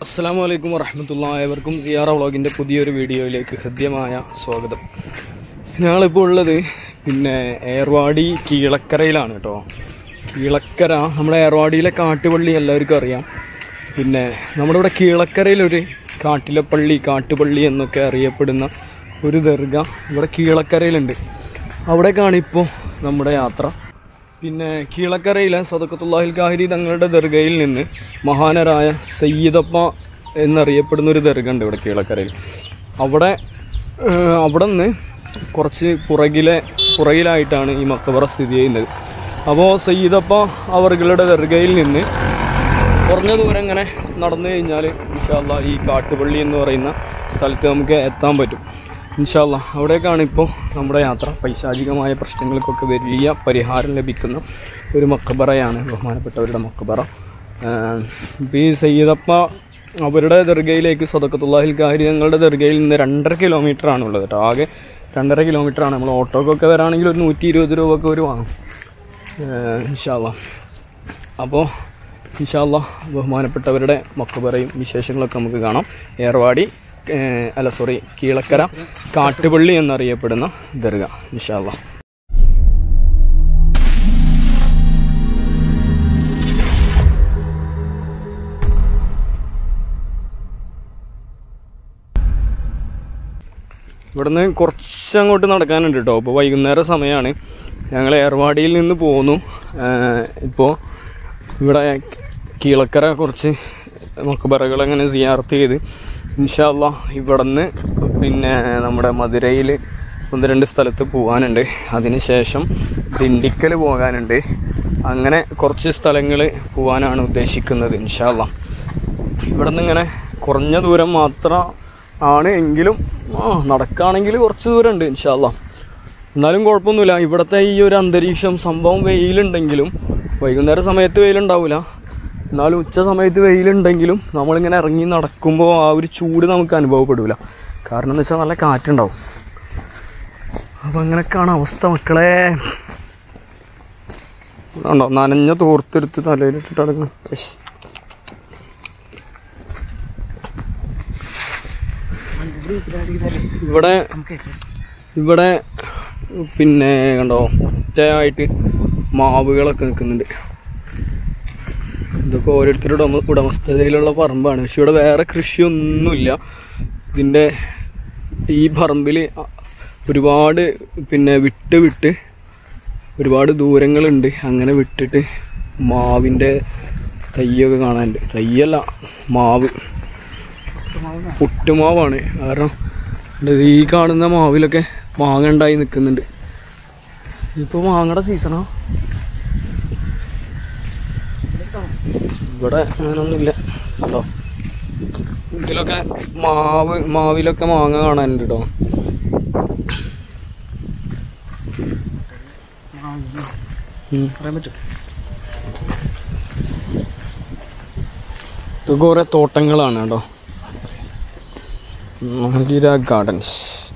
അസ്സാം വലൈക്കും വറഹമത്തുള്ള ഏവർക്കും സിയാറ വ്ളോഗിൻ്റെ പുതിയൊരു വീഡിയോയിലേക്ക് ഹൃദ്യമായ സ്വാഗതം ഞങ്ങളിപ്പോൾ ഉള്ളത് പിന്നെ ഏർവാടി കീളക്കരയിലാണ് കേട്ടോ കീളക്കര നമ്മുടെ ഏർവാടിയിലെ കാട്ടുപള്ളി എല്ലാവർക്കും അറിയാം പിന്നെ നമ്മുടെ ഇവിടെ കീളക്കരയിലൊരു കാട്ടിലപ്പള്ളി കാട്ടുപള്ളി എന്നൊക്കെ അറിയപ്പെടുന്ന ഒരു ദർഗ ഇവിടെ കീളക്കരയിലുണ്ട് അവിടേക്കാണ് ഇപ്പോൾ നമ്മുടെ യാത്ര പിന്നെ കീളക്കരയിലെ സദക്കത്തുല്ലാഹിൽ കാഹിരി തങ്ങളുടെ ദർഗയിൽ നിന്ന് മഹാനരായ സയ്യിദപ്പ എന്നറിയപ്പെടുന്ന ഒരു ദർഗ ഉണ്ട് ഇവിടെ കീളക്കരയിൽ അവിടെ ഏഹ്, അവിടെ നിന്ന് കുറച്ച് പുറകിലെ പുറകിലായിട്ടാണ് ഈ മക്കബറ സ്ഥിതി ചെയ്യുന്നത് അപ്പോൾ സയ്യിദപ്പ അവர்களுടെ ദർഗയിൽ നിന്ന് കുറഞ്ഞ ദൂരം ഇങ്ങനെ നടന്നു കഴിഞ്ഞാൽ ഇൻഷാല്ല ഈ കാട്ടുപള്ളി എന്ന് പറയുന്ന സ്ഥലത്ത് നമുക്ക് എത്താൻ പറ്റും ഇൻഷാല്ല അവിടേക്കാണ് ഇപ്പോൾ നമ്മുടെ യാത്ര പൈശാചികമായ പ്രശ്നങ്ങൾക്കൊക്കെ വലിയ പരിഹാരം ലഭിക്കുന്ന ഒരു മക്കബറയാണ് ബഹുമാനപ്പെട്ടവരുടെ മക്കബറ ഇപ്പോൾ ഈ സയ്യിദപ്പ അവരുടെ ദർഗയിലേക്ക് സദക്കത്തുല്ലാഹിൽ കാര്യങ്ങളുടെ ദർഗയിൽ നിന്ന് രണ്ടര കിലോമീറ്റർ ആണുള്ളത് കേട്ടോ ആകെ രണ്ടര കിലോമീറ്റർ ആണ് നമ്മൾ ഓട്ടോക്കൊക്കെ വരാണെങ്കിൽ ഒരു നൂറ്റി ഇരുപത് രൂപ ഒക്കെ ഒരു വാങ്ങും ഇൻഷാല്ല അപ്പോൾ ഇൻഷാല്ല ബഹുമാനപ്പെട്ടവരുടെ മക്കബറയും വിശേഷങ്ങളൊക്കെ നമുക്ക് കാണാം ഏർവാടി ഏഹ്, അല്ല സോറി കീളക്കര കാട്ടുപള്ളി എന്നറിയപ്പെടുന്ന ദർഗ ഇൻഷാല്ല ഇവിടുന്ന് കുറച്ചങ്ങോട്ട് നടക്കാനുണ്ട് കേട്ടോ ഇപ്പോൾ വൈകുന്നേര സമയമാണ് ഞങ്ങൾ ഏർവാടിയിൽ നിന്ന് പോന്നു ഇപ്പോൾ ഇവിടെ കീളക്കര കുറച്ച് മക്കബറകൾ അങ്ങനെ സിയാർത്ത് ചെയ്ത് ഇൻഷാല്ല ഇവിടുന്ന് പിന്നെ നമ്മുടെ മധുരയിൽ ഒന്ന് രണ്ട് സ്ഥലത്ത് പോകാനുണ്ട് അതിനുശേഷം ദിണ്ടിക്കൽ പോകാനുണ്ട് അങ്ങനെ കുറച്ച് സ്ഥലങ്ങൾ പോകാനാണ് ഉദ്ദേശിക്കുന്നത് ഇൻഷാല്ല ഇവിടെ നിന്ന് ഇങ്ങനെ കുറഞ്ഞ ദൂരം മാത്രം ആണ് എങ്കിലും ആ നടക്കുകയാണെങ്കിൽ കുറച്ച് ദൂരം ഉണ്ട് ഇൻഷാല്ല എന്നാലും കുഴപ്പമൊന്നുമില്ല ഇവിടുത്തെ ഈ ഒരു അന്തരീക്ഷം സംഭവം വെയിലുണ്ടെങ്കിലും വൈകുന്നേര സമയത്ത് വെയിലുണ്ടാവില്ല എന്നാലും ഉച്ച സമയത്ത് വെയിലുണ്ടെങ്കിലും നമ്മളിങ്ങനെ ഇറങ്ങി നടക്കുമ്പോൾ ആ ഒരു ചൂട് നമുക്ക് അനുഭവപ്പെടില്ല കാരണം എന്ന് വെച്ചാൽ നല്ല കാറ്റുണ്ടാവും അപ്പം അങ്ങനെയൊക്കെയാണ് അവസ്ഥ മക്കളെ ഉണ്ടോ നനഞ്ഞ തോർത്തെടുത്ത് തലയിലിട്ടിട്ട് നടക്കണം ശ്ശ്. ഇവിടെ ഇവിടെ പിന്നെ കണ്ടോ ഒറ്റയായിട്ട് മാവുകളൊക്കെ നിൽക്കുന്നുണ്ട് ഇതൊക്കെ ഓരോരുത്തരുടെ ഉടമ ഉടമസ്ഥതയിലുള്ള പറമ്പാണ് പക്ഷെ ഇവിടെ വേറെ കൃഷിയൊന്നുമില്ല ഇതിൻ്റെ ഈ പറമ്പിൽ ഒരുപാട് പിന്നെ വിട്ട് വിട്ട് ഒരുപാട് ദൂരങ്ങളുണ്ട് അങ്ങനെ വിട്ടിട്ട് മാവിൻ്റെ തയ്യൊക്കെ കാണാനുണ്ട് തയ്യല്ല മാവ് പുട്ടുമാവാണ് കാരണം ഇത് ഈ കാണുന്ന മാവിലൊക്കെ മാങ്ങ ഉണ്ടായി നിൽക്കുന്നുണ്ട് ഇപ്പോൾ മാങ്ങയുടെ സീസണാ ഇവിടെ അങ്ങനൊന്നുമില്ല കേട്ടോ ഇതിലൊക്കെ മാവ് മാവിലൊക്കെ മാങ്ങ കാണാനുണ്ട് കേട്ടോ പറയാൻ പറ്റും ഇതൊക്കെ കുറെ തോട്ടങ്ങളാണ് കേട്ടോ മഹീര ഗാർഡൻസ്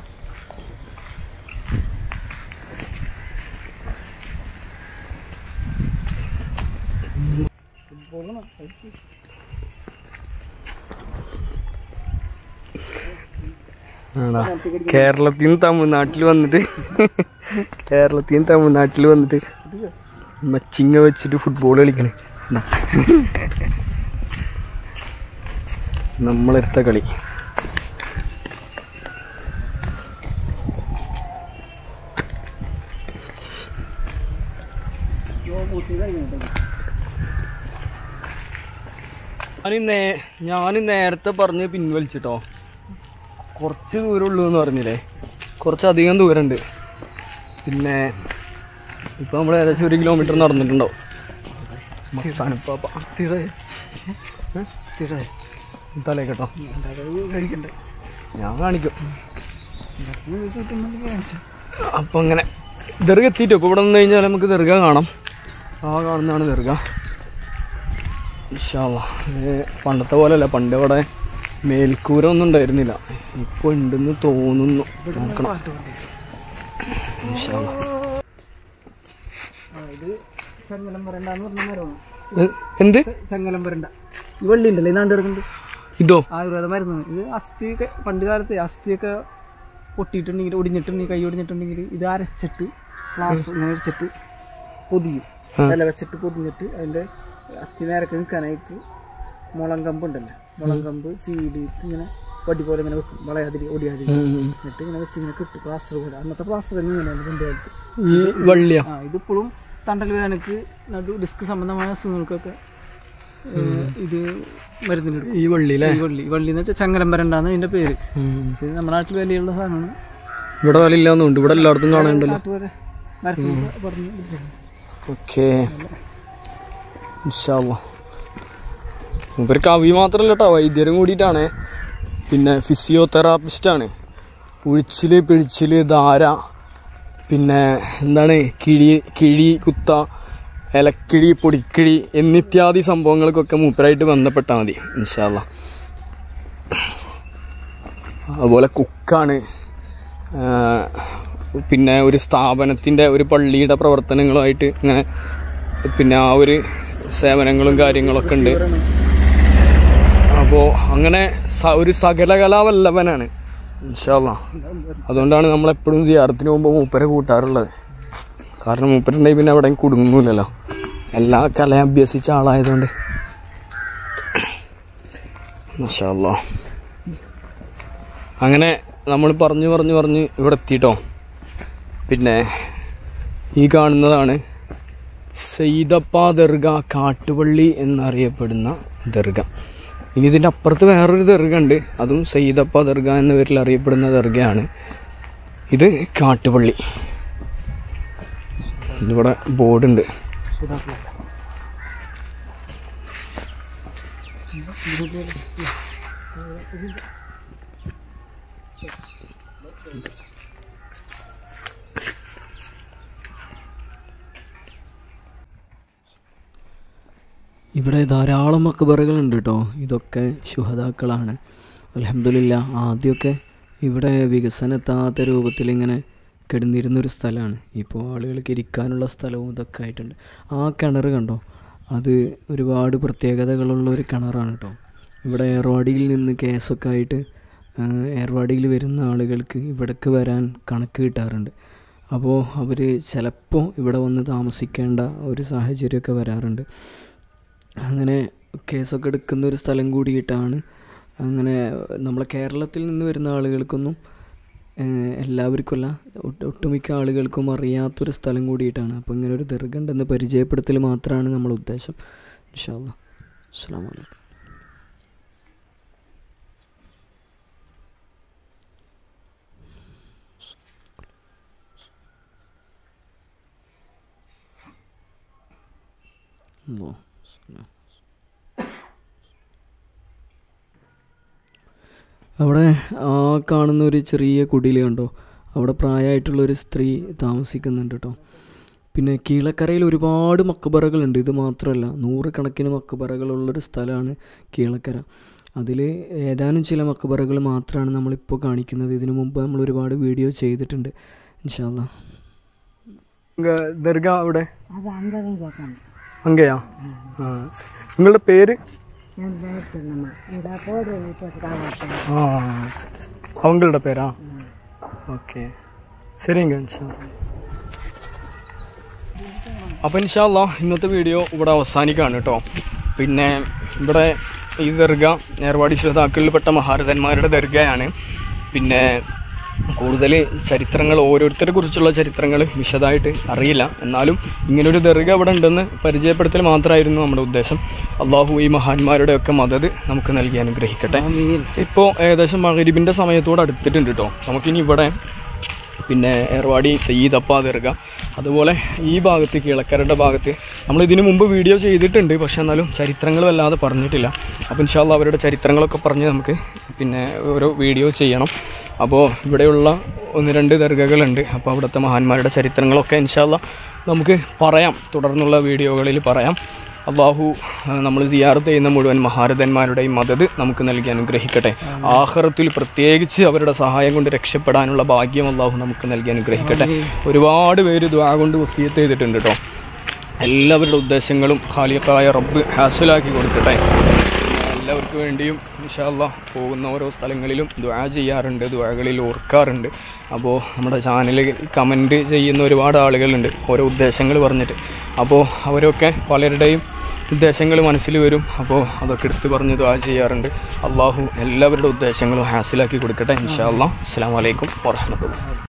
ആടാ കേരളത്തിൽ നിന്ന് തമിഴ്നാട്ടിൽ വന്നിട്ട് കേരളത്തിൽ നിന്ന് തമിഴ്നാട്ടിൽ വന്നിട്ട് മച്ചിങ്ങ വെച്ചിട്ട് ഫുട്ബോൾ കളിക്കണേ ഇതാ. നമ്മളെടുത്ത കളി ഞാന് നേ ഞാൻ നേരത്തെ പറഞ്ഞ് പിൻവലിച്ചിട്ടോ കുറച്ച് ദൂരമുള്ളൂ എന്ന് പറഞ്ഞില്ലേ കുറച്ചധികം ദൂരമുണ്ട് പിന്നെ ഇപ്പൊ നമ്മൾ ഏകദേശം ഒരു കിലോമീറ്റർ നടന്നിട്ടുണ്ടാവും മസ്താനപ്പാപ്പ തലേ കേട്ടോ ഞാൻ കാണിക്കും അപ്പൊ അങ്ങനെ ദർഗ എത്തിയിട്ടോ ഇപ്പൊ ഇവിടെ നിന്ന് കഴിഞ്ഞാൽ നമുക്ക് ദർഗ കാണാം ആ കാണുന്നതാണ് ദർഗ ഇൻഷാല്ലാ. ഇത് പണ്ടത്തെ പോലെയല്ല പണ്ട് ഇവിടെ മേൽക്കൂര ഒന്നും ഉണ്ടായിരുന്നില്ല ഇപ്പൊ ഉണ്ടെന്ന് തോന്നുന്നു നോക്കണം ഇൻഷാല്ലാ. ഇത് ചങ്ങലം വരണ്ടെന്ന് പറഞ്ഞ മരമാണ് എ- എന്ത് ചങ്ങലം വരണ്ട ഈ വള്ളി ഉണ്ടല്ലോ ഇതാണ്ട് കിടക്കുന്നുണ്ട് ഇതോ ആയുർവേദ മരുന്ന് ഇത് അസ്ഥി ഒക്കെ പണ്ട് കാലത്ത് അസ്ഥിയൊക്കെ പൊട്ടിയിട്ടുണ്ടെങ്കിൽ ഒടിഞ്ഞിട്ടുണ്ടെങ്കിൽ കൈ ഒടിഞ്ഞിട്ടുണ്ടെങ്കിൽ ഇത് അരച്ചിട്ട് പ്ലാസ്റ്റർ ഇങ്ങനെ അരച്ചിട്ട് പൊതിയും ഇല വെച്ചിട്ട് പൊതിഞ്ഞിട്ട് അതിന്റെ അസ്ഥി നേരൊക്കെ നിൽക്കാനായിട്ട് മുളം കമ്പ് ഉണ്ടല്ലോ മുളം കമ്പ് ചീടിയിട്ട് ഇങ്ങനെ വടി പോലെ ഇങ്ങനെ വെക്കും വളയാതിരി ഒടിയാതിരി എന്നിട്ട് ഇങ്ങനെ വെച്ച് ഇങ്ങനെ കിട്ടും പ്ലാസ്റ്റർ പോലെ അന്നത്തെ പ്ലാസ്റ്റർ തന്നെ ഇങ്ങനെയാണ് പണ്ട് കാലത്ത് ഈ വള്ളിയാ ആ ഇതിപ്പോഴും തണ്ടൽ വേദനക്ക് നടു ഡിസ്ക് സംബന്ധമായ അസുഖങ്ങൾക്കൊക്കെ ഏഹ്, ഇത് മരുന്നിനെടുക്കും ഈ വള്ളി അല്ലേ ഈ വള്ളി വള്ളി എന്ന് വെച്ചാൽ ചങ്ങരം വരണ്ടാന്ന് ഇതിന്റെ പേര് ഇത് നമ്മുടെ നാട്ടിൽ വിലയുള്ള സാധനമാണ് ഇവിടെ വില ഇല്ലാന്നുണ്ട് ഇവിടെ എല്ലായിടത്തും കാണുന്നുണ്ടല്ലോ നാട്ടുകാരെ മരത്തിൽ പറഞ്ഞു ഓക്കെ ഇവർ കവി മാത്രല്ല കേട്ടോ വൈദ്യരും കൂടിയിട്ടാണ് പിന്നെ ഫിസിയോതെറാപ്പിസ്റ്റ് ആണ് ഉഴിച്ചില് പിഴിച്ചില് ധാര പിന്നെ എന്താണ് കിഴി കിഴി കുത്ത ഇലക്കിഴി പൊടിക്കിഴി എന്നിത്യാദി സംഭവങ്ങൾക്കൊക്കെ മൂപ്പരായിട്ട് ബന്ധപ്പെട്ടാൽ മതി ഇൻഷാല്ല അതുപോലെ കുക്കാണ് ആ, പിന്നെ ഒരു സ്ഥാപനത്തിൻ്റെ ഒരു പള്ളിയുടെ പ്രവർത്തനങ്ങളുമായിട്ട് ഇങ്ങനെ പിന്നെ ആ ഒരു സേവനങ്ങളും കാര്യങ്ങളൊക്കെ ഉണ്ട് അപ്പോൾ അങ്ങനെ സ- ഒരു സകലകലാവല്ലഭനാണ് ഇൻഷാല്ല അതുകൊണ്ടാണ് നമ്മളെപ്പോഴും സിയാറത്തിന് പോകുമ്പോൾ മൂപ്പരെ കൂട്ടാറുള്ളത് കാരണം മൂപ്പരുണ്ടെങ്കിൽ പിന്നെ എവിടെയും കുടുങ്ങുന്നില്ലല്ലോ എല്ലാ കലയും അഭ്യസിച്ച ആളായതുകൊണ്ട് മഷാല്ലോ അങ്ങനെ നമ്മൾ പറഞ്ഞു പറഞ്ഞു പറഞ്ഞ് ഇവിടെ എത്തിയിട്ടോ പിന്നെ ഈ കാണുന്നതാണ് സെയ്തപ്പ ദർഗ കാട്ടുപള്ളി എന്നറിയപ്പെടുന്ന ദർഗ ഇനി ഇതിൻ്റെ അപ്പുറത്ത് വേറൊരു ദർഗ ഉണ്ട് അതും സെയ്തപ്പ ദർഗ എന്ന പേരിൽ അറിയപ്പെടുന്ന ദർഗയാണ് ഇത് കാട്ടുപള്ളി ഇവിടെ ബോർഡുണ്ട് ഇവിടെ ധാരാളം മക്കബറകളുണ്ട് കേട്ടോ ഇതൊക്കെ ശുഹതാക്കളാണ് അലഹമില്ല ആദ്യമൊക്കെ ഇവിടെ വികസനം എത്താത്ത രൂപത്തിൽ ഇങ്ങനെ കിടന്നിരുന്നൊരു സ്ഥലമാണ് ഇപ്പോൾ ആളുകൾക്ക് ഇരിക്കാനുള്ള സ്ഥലവും ഇതൊക്കെ ആയിട്ടുണ്ട് ആ കിണർ കണ്ടോ അത് ഒരുപാട് പ്രത്യേകതകളുള്ള ഒരു കിണറാണ് കേട്ടോ ഇവിടെ ഏർവാടിയിൽ നിന്ന് കേസൊക്കെ ആയിട്ട് ആ, ഏർവാടിയിൽ വരുന്ന ആളുകൾക്ക് ഇവിടേക്ക് വരാൻ കണക്ക് കിട്ടാറുണ്ട് അപ്പോൾ അവർ ചിലപ്പോൾ ഇവിടെ വന്ന് താമസിക്കേണ്ട ഒരു സാഹചര്യമൊക്കെ വരാറുണ്ട് അങ്ങനെ കേസൊക്കെ എടുക്കുന്ന ഒരു സ്ഥലം കൂടിയിട്ടാണ് അങ്ങനെ നമ്മളെ കേരളത്തിൽ നിന്ന് വരുന്ന ആളുകൾക്കൊന്നും ഏഹ്, എല്ലാവർക്കുമല്ല ഒട്ട് ഒട്ടുമിക്ക ആളുകൾക്കും അറിയാത്തൊരു സ്ഥലം കൂടിയിട്ടാണ് അപ്പോൾ ഇങ്ങനെ ഒരു ദർഗ ഉണ്ടെന്ന് പരിചയപ്പെടുത്തൽ മാത്രമാണ് നമ്മളെ ഉദ്ദേശം ഇൻഷാല്ലാ അസ്സാം വലൈക്കും അല്ലാ അവിടെ ആ കാണുന്ന ഒരു ചെറിയ കുടിൽ കണ്ടോ അവിടെ പ്രായമായിട്ടുള്ളൊരു സ്ത്രീ താമസിക്കുന്നുണ്ട് കേട്ടോ പിന്നെ കീഴക്കരയിൽ ഒരുപാട് മക്കബറകളുണ്ട് ഇത് മാത്രമല്ല നൂറുകണക്കിന് മക്കബറകളുള്ളൊരു സ്ഥലമാണ് കീഴക്കര അതിൽ ഏതാനും ചില മക്കബറകൾ മാത്രമാണ് നമ്മളിപ്പോൾ കാണിക്കുന്നത് ഇതിനു മുമ്പ് നമ്മൾ ഒരുപാട് വീഡിയോ ചെയ്തിട്ടുണ്ട് ഇൻഷാല്ല ദർഗ അവിടെ അത് അങ്കകം കേൾക്കണം അങ്ങയാ നിങ്ങളുടെ പേര് ഞാൻ കേൾക്കുന്നമ്മ ഇവിടെ പോയി ഇപ്പോൾ കാണട്ടെ ആ അവങ്ങളുടെ പേരാ ഓക്കെ ശരിങ്ക അപ്പം ഇൻഷാല്ല ഇന്നത്തെ വീഡിയോ ഇവിടെ അവസാനിക്കുകയാണ് കേട്ടോ പിന്നെ ഇവിടെ ഈ ദർഗ നേർവാടി ശ്രോതാക്കളിൽപ്പെട്ട മഹാരഥന്മാരുടെ ദർഗയാണ് പിന്നെ കൂടുതൽ ചരിത്രങ്ങൾ ഓരോരുത്തരെ കുറിച്ചുള്ള ചരിത്രങ്ങൾ വിശദമായിട്ട് അറിയില്ല എന്നാലും ഇങ്ങനൊരു ദർഗ ഇവിടെ ഉണ്ടെന്ന് പരിചയപ്പെടുത്തൽ മാത്രമായിരുന്നു നമ്മുടെ ഉദ്ദേശം അള്ളാഹു ഈ മഹാന്മാരുടെ ഒക്കെ മദത് നമുക്ക് നൽകി അനുഗ്രഹിക്കട്ടെ ഇപ്പോൾ ഏകദേശം മകരിബിൻ്റെ സമയത്തോട് അടുത്തിട്ടുണ്ട് കേട്ടോ നമുക്കിനി ഇവിടെ പിന്നെ ഏർവാടി സയ്യിദപ്പ ദർഗ അതുപോലെ ഈ ഭാഗത്ത് കിളക്കരയുടെ ഭാഗത്ത് നമ്മൾ ഇതിനു മുമ്പ് വീഡിയോ ചെയ്തിട്ടുണ്ട് പക്ഷെ എന്നാലും ചരിത്രങ്ങൾ വല്ലാതെ പറഞ്ഞിട്ടില്ല അപ്പോൾ ഇൻഷാല്ല അവരുടെ ചരിത്രങ്ങളൊക്കെ പറഞ്ഞ് നമുക്ക് പിന്നെ ഓരോ വീഡിയോ ചെയ്യണം അപ്പോൾ ഇവിടെയുള്ള ഒന്ന് രണ്ട് ദർഗകളുണ്ട് അപ്പോൾ അവിടുത്തെ മഹാന്മാരുടെ ചരിത്രങ്ങളൊക്കെ ഇൻഷാല്ല നമുക്ക് പറയാം തുടർന്നുള്ള വീഡിയോകളിൽ പറയാം അള്ളാഹു നമ്മൾ സിയാറത്ത് ചെയ്യുന്ന മുഴുവൻ മഹാരഥന്മാരുടെയും മദത് നമുക്ക് നൽകി അനുഗ്രഹിക്കട്ടെ ആഹ്റത്തിൽ പ്രത്യേകിച്ച് അവരുടെ സഹായം കൊണ്ട് രക്ഷപ്പെടാനുള്ള ഭാഗ്യം അള്ളാഹു നമുക്ക് നൽകി അനുഗ്രഹിക്കട്ടെ ഒരുപാട് പേര് ദ്വാ കൊണ്ട് വസീയത്ത് ചെയ്തിട്ടുണ്ട് കേട്ടോ എല്ലാവരുടെ ഉദ്ദേശങ്ങളും ഖാലിഖായ റബ്ബ് ഹാസിലാക്കി കൊടുക്കട്ടെ എല്ലാവർക്കും വേണ്ടിയും ഇൻഷാല്ല പോകുന്ന ഓരോ സ്ഥലങ്ങളിലും ദ്വാ ചെയ്യാറുണ്ട് ദ്വാകളിൽ ഓർക്കാറുണ്ട് അപ്പോൾ നമ്മുടെ ചാനലിൽ കമൻറ്റ് ചെയ്യുന്ന ഒരുപാട് ആളുകളുണ്ട് ഓരോ ഉദ്ദേശങ്ങൾ പറഞ്ഞിട്ട് അപ്പോൾ അവരൊക്കെ പലരുടെയും ഉദ്ദേശങ്ങൾ മനസ്സിൽ വരും അപ്പോൾ അതൊക്കെ എടുത്ത് പറഞ്ഞ് ദ്വാ ചെയ്യാറുണ്ട് അള്ളാഹു എല്ലാവരുടെ ഉദ്ദേശങ്ങളും ഹാസിലാക്കി കൊടുക്കട്ടെ ഇൻഷാ അല്ലാ അസ്സാം വലൈക്കും വാഹമത്തുള്ള